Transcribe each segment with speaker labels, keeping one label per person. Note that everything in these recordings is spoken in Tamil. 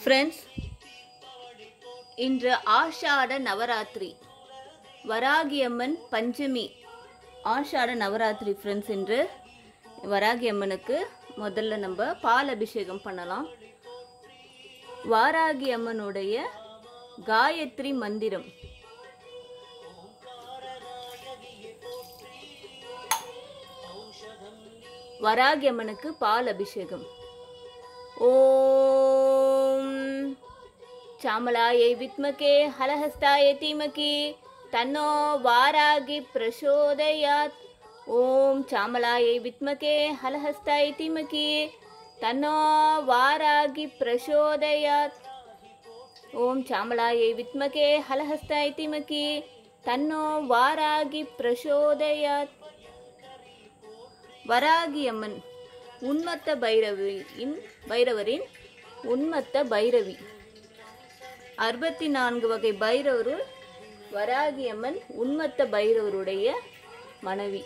Speaker 1: ஃப்ரெண்ட்ஸ் இன்று ஆஷாட நவராத்திரி வராகியம்மன் பஞ்சமி ஆஷாட நவராத்திரி ஃப்ரெண்ட்ஸ் இன்று வராகியம்மனுக்கு முதல்ல நம்ம பால் அபிஷேகம் பண்ணலாம் வாராகி அம்மனுடைய காயத்ரி மந்திரம் வராகி அம்மனுக்கு பால் அபிஷேகம் ஓம் சாமலாயை வித்மகே ஹலஹஸ்தாய தீமகி தன்னோ வாராகி பிரசோதயாத் ஓம் சாமலாயை வித்மகே ஹலஹஸ்தாய தீமகி தன்னோ வாராகி பிரசோதயாத் ஓம் சாமலாயை வித்மகே ஹலஹஸ்தாய தீமகி தன்னோ வாராகி பிரசோதயாத் வராகி அம்மன் உன்மத்த பைரவியின் பைரவரின் உன்மத்த பைரவி அறுபத்தி நான்கு வகை பைரவருள் வராகி அம்மன் உன்மத்த பைரவருடைய மனைவி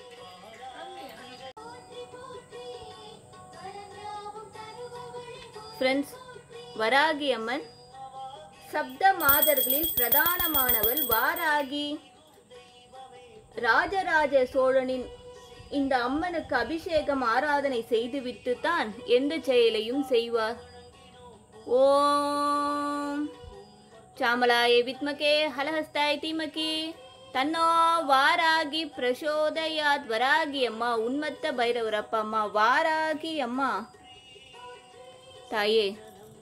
Speaker 1: ஃப்ரெண்ட்ஸ் வராகி அம்மன் சப்த மாதர்களில் பிரதானமானவள் வாராகி ராஜராஜ சோழனின் இந்த அம்மனுக்கு அபிஷேகம் ஆராதனை செய்துவிட்டு தான் எந்த செயலையும் செய்வார் ஓம் சாமலாய வித்மகே ஹலஹஸ்தாய் தீமகி தன்னோ வாராகி பிரசோதயாத் வராகி அம்மா உன்மத்த பைரவரப்ப அம்மா வாராகி அம்மா தாயே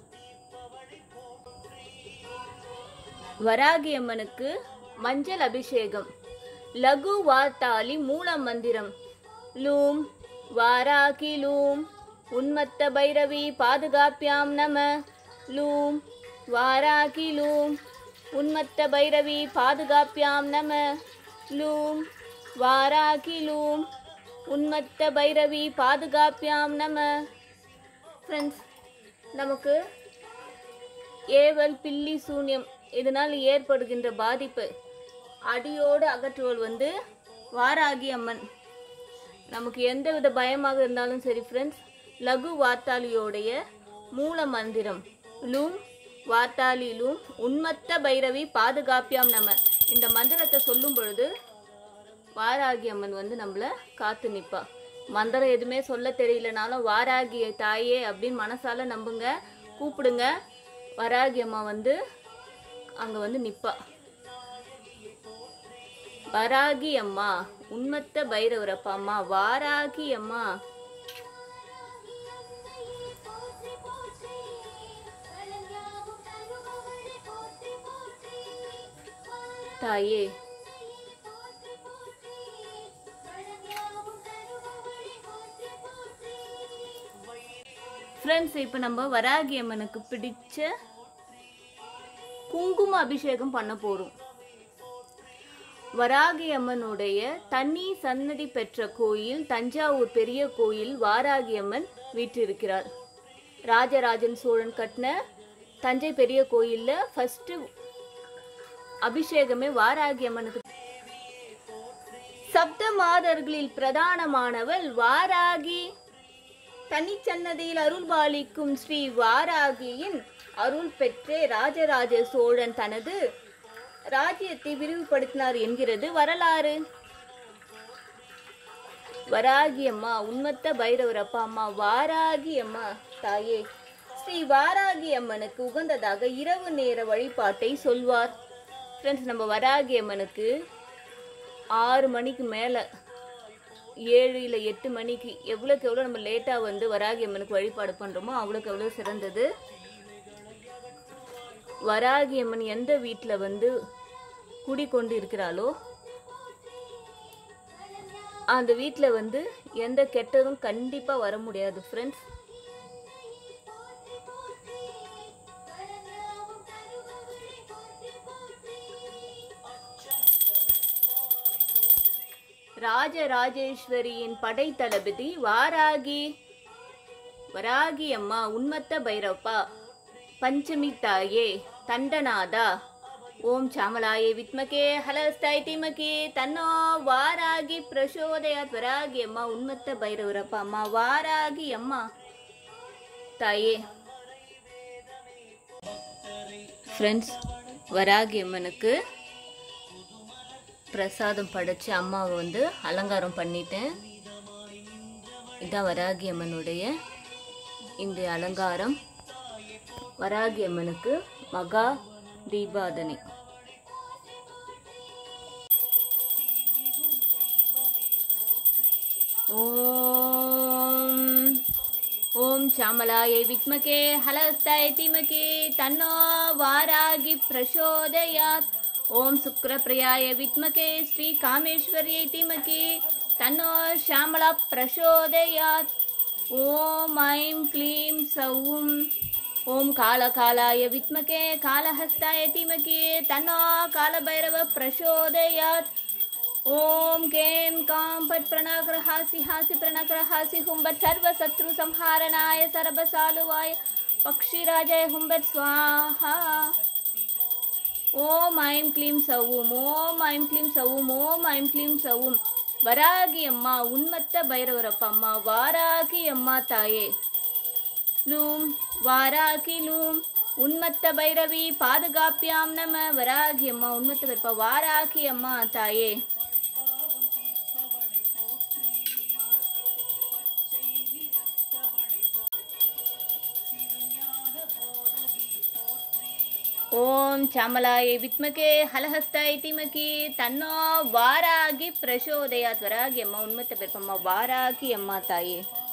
Speaker 1: வராகி அம்மனுக்கு மஞ்சள் அபிஷேகம் லகு வார்த்தாலி மூல மந்திரம் லூம் வாராகி லூம் உன்மத்த பைரவி பாதுகாப்பியாம் நம லூம் வாராகி லூம் உன்மத்த பைரவி பாதுகாப்பியாம் நம லூம் வாராகி லூம் உன்மத்த பைரவி பாதுகாப்பியாம் நம ஃப்ரெண்ட்ஸ் நமக்கு ஏவல் பில்லி சூன்யம் இதனால் ஏற்படுகின்ற பாதிப்பு அடியோடு அகற்றுவல் வந்து வாராகி அம்மன் நமக்கு எந்த வித பயமாக இருந்தாலும் சரி ஃப்ரெண்ட்ஸ் லகு வார்த்தாலியோடைய மூல மந்திரம் லூம் வார்த்தாலி லூம் உன்மத்த பைரவி பாதுகாப்பியாம் நம்ம இந்த மந்திரத்தை சொல்லும் பொழுது வாராகி அம்மன் வந்து நம்மளை காத்து நிற்பா மந்திரம் எதுவுமே சொல்ல தெரியலனாலும் வாராகி தாயே அப்படின்னு மனசால நம்புங்க கூப்பிடுங்க வராகி அம்மா வந்து அங்கே வந்து நிற்பா வராகி அம்மா உன்மத்த பைரவரப்பா அம்மா வாராகி அம்மா தாயே ஃப்ரெண்ட்ஸ் இப்போ நம்ம வராகி அம்மனுக்கு பிடிச்ச குங்கும அபிஷேகம் பண்ண போறோம் வராகி அம்மனுடைய தனி சன்னதி பெற்ற கோயில் தஞ்சாவூர் பெரிய கோயில் வாராகி அம்மன் வீற்றிருக்கிறார் ராஜராஜன் சோழன் கட்டின தஞ்சை பெரிய கோயில்ல ஃபர்ஸ்ட் அபிஷேகமே வாராகி அம்மனுக்கு சப்த மாதர்களில் பிரதானமானவள் வாராகி தனிச்சன்னதியில் அருள்பாலிக்கும் ஸ்ரீ வாராகியின் அருள் பெற்றே ராஜராஜ சோழன் தனது ராஜ்யத்தை விரிவுபடுத்தினார் என்கிறது வரலாறு வராகி அம்மா உன்மத்த பைரவர் அப்பா அம்மா வாராகி அம்மா தாயே ஸ்ரீ வாராகி அம்மனுக்கு உகந்ததாக இரவு நேர வழிபாட்டை சொல்வார் ஃப்ரெண்ட்ஸ் நம்ம வராகி அம்மனுக்கு ஆறு மணிக்கு மேலே ஏழு இல்லை எட்டு மணிக்கு எவ்வளோக்கு எவ்வளோ நம்ம லேட்டாக வந்து வராகி அம்மனுக்கு வழிபாடு பண்ணுறோமோ அவ்வளோக்கு எவ்வளோ சிறந்தது வராகி அம்மன் எந்த வீட்டில் வந்து குடிக்கொண்டு இருக்கிறாளோ அந்த வீட்டில் வந்து எந்த கெட்டதும் கண்டிப்பாக வர முடியாது ஃப்ரெண்ட்ஸ் ராஜராஜேஸ்வரியின் படை தளபதி வாராகி வராகி அம்மா உன்மத்த பைரப்பா பஞ்சமி தாயே தண்டநாதா ஓம் சாமலாயே வித்மகே ஹலஸ்தாய் தீமகி தன்னோ வாராகி பிரசோதயாத் வராகி அம்மா உன்மத்த பைரவரப்பா அம்மா வாராகி அம்மா தாயே ஃப்ரெண்ட்ஸ் வராகி அம்மனுக்கு பிரசாதம் படைச்சு அம்மாவை வந்து அலங்காரம் பண்ணிட்டேன் இதான் வராகி அம்மனுடைய இந்த அலங்காரம் வராகி அம்மனுக்கு மகா தீபாதனை ஓம் ஓம் சாமலாயை வித்மகே ஹலஸ்தாய தீமகே தன்னோ வாராகி பிரசோதயாத் ஓம் சுக்ரப்பிரியாய வித்மகே ஸ்ரீ காமேஸ்வரியை தீமகே தன்னோ ஷாமலா பிரசோதயாத் ஓம் ஐம் க்ளீம் சௌம் ஓம் காலகாலாய வித்மகே காலஹஸ்தாய தீமகே தன்னோ காலபைரவ பிரசோதயாத் ओम केम काम पट प्रणग्रहासि हासि प्रणग्रहासि हुंबट सर्व शत्रु संहारणाय सर्वसालुवाय पक्षिराजय हुंबट स्वाहा ஓம் ஐம் க்ளீம் சவும் ஓம் ஐம் க்ளீம் சவும் ஓம் ஐம் க்ளீம் சவும் வராகி அம்மா உன்மத்த பைரவரப்ப அம்மா வாராகி அம்மா தாயே லூம் வாராகி லூம் உன்மத்த பைரவி பாதுகாப்பியாம் நம வராகி அம்மா உன்மத்த பைரப்பா வாராகி அம்மா தாயே ஓம் சாமலாய வித்மகே ஹலஹஸ்தாய தீமகி தன்னோ வாராகி பிரசோதயாத் வராகி அம்மா உண்மத்த பெருப்பம்மா வாராகி அம்மா தாயே